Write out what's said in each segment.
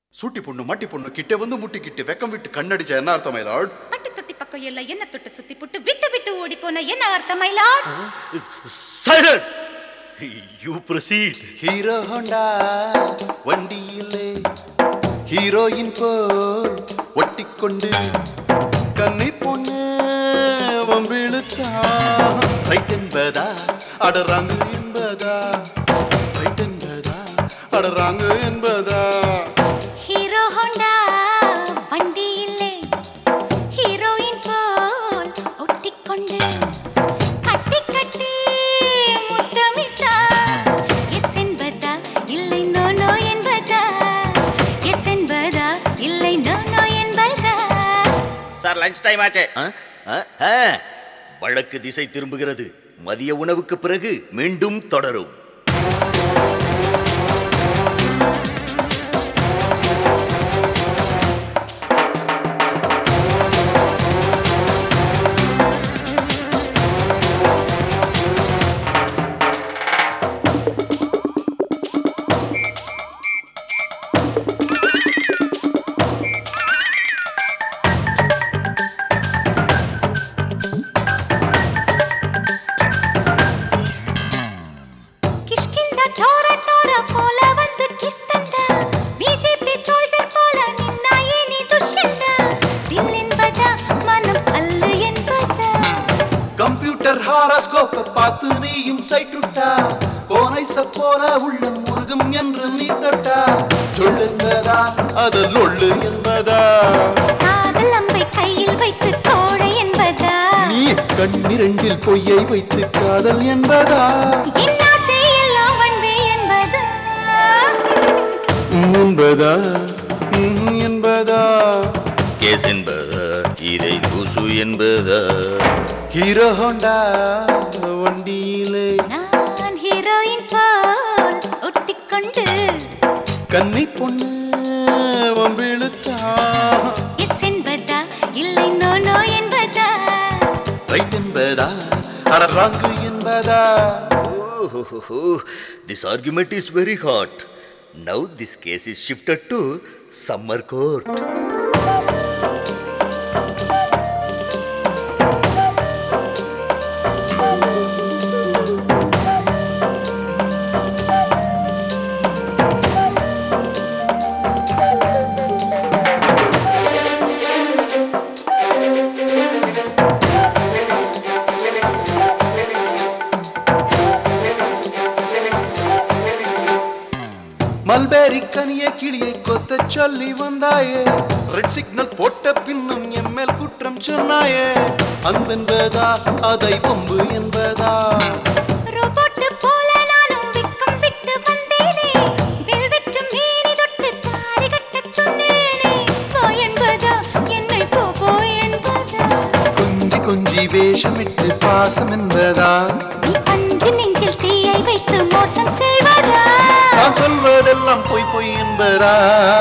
சூட்டி பொண்ணு மட்டி பொண்ணு கிட்ட வந்து முட்டிக்கிட்டு வெக்கம் விட்டு கண்ணடிச்ச என்ன அர்த்தம் மயிலாட் பட்டு தொட்டி பக்கம் எல்லாம் என்ன தொட்டு சுத்தி புட்டு விட்டு விட்டு ஓடி போன என்ன அர்த்தம் மயிலாட் silent you proceed hero Honda வண்டியிலே ஹீரோயின் போல் ஒட்டிக்கொண்டு கண்ணை பொண்ணு வம்பிழுத்தா ரைட் என்பதா அடறாங்க என்பதா ரைட் என்பதா அடறாங்க என்பதா ஹீரோ ஹோண்டா வண்டி இல்லை ஹீரோயின் போல் ஒட்டிக்கொண்டு கட்டி கட்டி முத்தமிட்டா எஸ் என்பதா இல்லை நோ நோ என்பதா எஸ் என்பதா இல்லை நோ நோ என்பதா சார் லஞ்ச் டைம் ஆச்சு வழக்கு திசை திரும்புகிறது மதிய உணவுக்கு பிறகு மீண்டும் தொடரும் கிஷ்கிந்தா டோர டோர போல வந்து கிஸ்தண்டா பிஜேபி சோல்ஜர் போல நின்னாயே நீ துஷ்யண்டா தில் என்பதா மனம் அல்ல என்பதா கம்ப்யூட்டர் ஹாராஸ்கோப்பை பார்த்து நீயும் சைட்டுட்டா கோனைச போல உள்ள முருகம் என்று நீ தொட்டா சொல்லுங்கதா அது லொள்ளு என்பதா காதல் அம்பை கையில் வைத்து கோழை என்பதா நீ கண்ணிரண்டில் பொய்யை வைத்து காதல் என்பதா என்ன செய்யலாம் வன்பே என்பதா ம் என்பதா ம் என்பதா கேஸ் என்பதா இதை லூசு என்பதா ஹீரோ ஹோண்டா வண்டியிலே நான் ஹீரோயின் போல் ஒட்டிக்கொண்டு கன்னி பொண்ணு வம்பிழுத்தா எஸ் என்பதா இல்லை நோ நோ என்பதா ரைட் என்பதா அட ராங்கு என்பதா this argument is very hot now this case is shifted to summer court mulberry கனிய கிளியை கொத்த சொல்லி வந்தாயே ரெட் சிக்னல் போட்ட பின்னும் எம்எல் குற்றம் சொன்னாயே அன்பென்பதா அதை பொம்பு என்பதா ரோபோட்டு போல நானும் வெக்கம் விட்டு வந்தேனே வெல்வெட்டு மேனி தொட்டு தாலி கட்டச் சொன்னேனே போ என்பதா என்னை போ போ என்பதா கொஞ்சி கொஞ்சி வேஷமிட்டு பாசம் என்பதா நீ அஞ்சு நெஞ்சில் தீயை வைத்து மோசம் செய்வதா நான் சொல்வதெல்லாம் பொய் பொய் என்பதா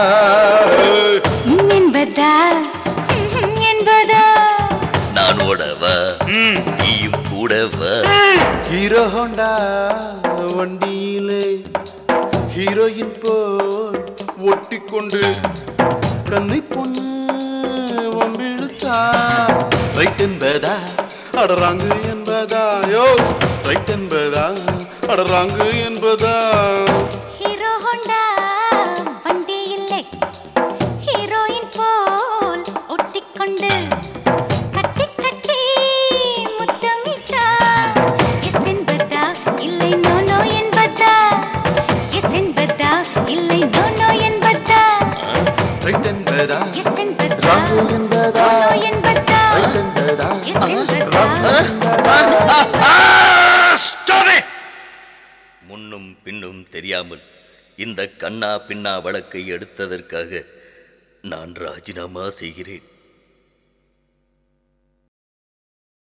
ம் என்பதா ம் என்பதா நான் ஓடவா நீயும் கூடவா ஹீரோ ஹோண்டா வண்டியிலே ஹீரோயின் போல் ஒட்டிக்கொண்டு கன்னி பொண்ணு வம்பிழுத்தா ரைட் என்பதா அடறாங்கு என்பதா யோ ரைட் என்பதா அடறாங்கு என்பதா ஹீரோ ஹோண்டா வண்டி இல்லை ஹீரோயின் போல் ஒட்டிக்கொண்டு கட்டி கட்டி முத்தமிட்டா எஸ் என்பதா இல்லை நோ நோ என்பதா எஸ் என்பதா இல்லை நோ நோ என்பதா ரைட் என்பதா எஸ் என்பதா ராங்கு என்பதா நோ என்பதா ரைட் என்பதா எஸ் என்பதா முன்னும் பின்னும் தெரியாமல் இந்த கண்ணா பின்னா வழக்கை எடுத்ததற்காக நான் ராஜினாமா செய்கிறேன்